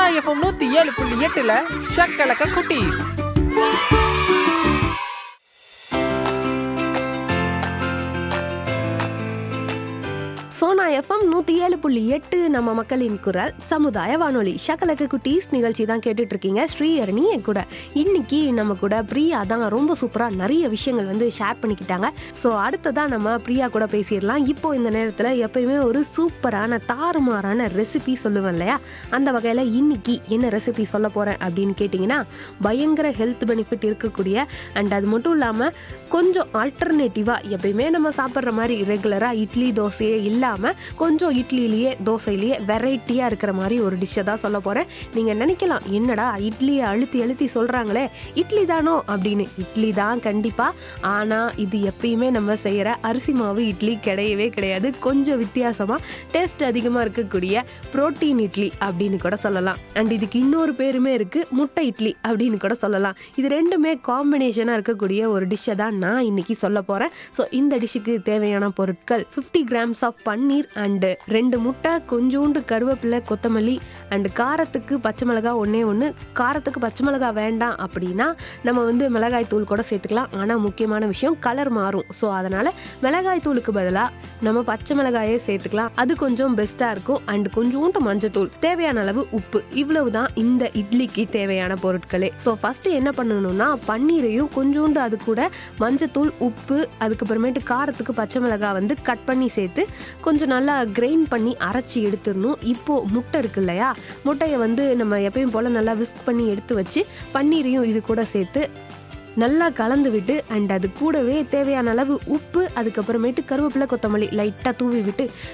FM நூத்தி ஏழு புள்ளி எட்டுல ஷக்கலக்க குட்டி சோனா எஃப்எம் நூத்தி ஏழு புள்ளி எட்டு நம்ம மக்களின் குரல் சமுதாய வானொலி ஷக்கலக்கு குட்டீஸ் நிகழ்ச்சி தான் கேட்டுட்டு இருக்கீங்க ஸ்ரீஹரணி என் கூட இன்னைக்கு நம்ம கூட பிரியா தான் ரொம்ப சூப்பரா நிறைய விஷயங்கள் வந்து ஷேர் பண்ணிக்கிட்டாங்க ஸோ அடுத்ததா நம்ம பிரியா கூட பேசிடலாம் இப்போ இந்த நேரத்துல எப்பயுமே ஒரு சூப்பரான தாறுமாறான ரெசிபி சொல்லுவேன் இல்லையா அந்த வகையில இன்னைக்கு என்ன ரெசிபி சொல்ல போறேன் அப்படின்னு கேட்டிங்கன்னா பயங்கர ஹெல்த் பெனிஃபிட் இருக்கக்கூடிய அண்ட் அது மட்டும் இல்லாம கொஞ்சம் ஆல்டர்னேட்டிவா எப்பயுமே நம்ம சாப்பிட்ற மாதிரி ரெகுலரா இட்லி தோசையே இல்லாம கொஞ்சம் இட்லிலேயே தோசையிலேயே வெரைட்டியா இருக்கிற மாதிரி ஒரு டிஷ்ஷை தான் சொல்ல போறேன் நீங்க நினைக்கலாம் என்னடா இட்லியை அழுத்தி அழுத்தி சொல்றாங்களே இட்லி தானோ அப்படின்னு இட்லி தான் கண்டிப்பா ஆனா இது எப்பயுமே நம்ம செய்யற அரிசி மாவு இட்லி கிடையவே கிடையாது கொஞ்சம் வித்தியாசமா டேஸ்ட் அதிகமா இருக்கக்கூடிய புரோட்டீன் இட்லி அப்படின்னு கூட சொல்லலாம் அண்ட் இதுக்கு இன்னொரு பேருமே இருக்கு முட்டை இட்லி அப்படின்னு கூட சொல்லலாம் இது ரெண்டுமே காம்பினேஷனா இருக்கக்கூடிய ஒரு டிஷ்ஷை தான் நான் இன்னைக்கு சொல்ல போறேன் ஸோ இந்த டிஷ்ஷுக்கு தேவையான பொருட்கள் 50 கிராம்ஸ் ஆஃப் பன்னீர் அண்ட் ரெண்டு முட்டை கொஞ்சோண்டு கருவேப்பிலை கொத்தமல்லி அண்ட் காரத்துக்கு பச்சை மிளகாய் ஒண்ணே ஒன்று காரத்துக்கு பச்சை மிளகாய் வேண்டாம் அப்படின்னா நம்ம வந்து மிளகாய் தூள் கூட சேர்த்துக்கலாம் ஆனால் முக்கியமான விஷயம் கலர் மாறும் ஸோ அதனால மிளகாய் தூளுக்கு பதிலாக நம்ம பச்சை மிளகாயே சேர்த்துக்கலாம் அது கொஞ்சம் பெஸ்ட்டாக இருக்கும் அண்ட் கொஞ்சோண்டு மஞ்சத்தூள் தேவையான அளவு உப்பு இவ்வளவு தான் இந்த இட்லிக்கு தேவையான பொருட்களே ஸோ ஃபர்ஸ்ட் என்ன பண்ணணும்னா பன்னீரையும் கொஞ்சோண்டு அது கூட மஞ்சத்தூள் உப்பு அதுக்கப்புறமேட்டு காரத்துக்கு பச்சை மிளகாய் வந்து கட் பண்ணி சேர்த்து கொஞ்சம் நல்லா கிரைண்ட் பண்ணி அரைச்சி எடுத்துடணும் இப்போ முட்டை இருக்கு இல்லையா முட்டையை வந்து நம்ம எப்பயும் போல நல்லா விஸ்க் பண்ணி எடுத்து வச்சு பன்னீரையும் இது கூட சேர்த்து நல்லா கலந்து விட்டு அண்ட் அது கூடவே தேவையான அளவு உப்பு அதுக்கப்புறமேட்டு கருவேப்பிலை கொத்தமல்லி லைட்டாக தூவி விட்டு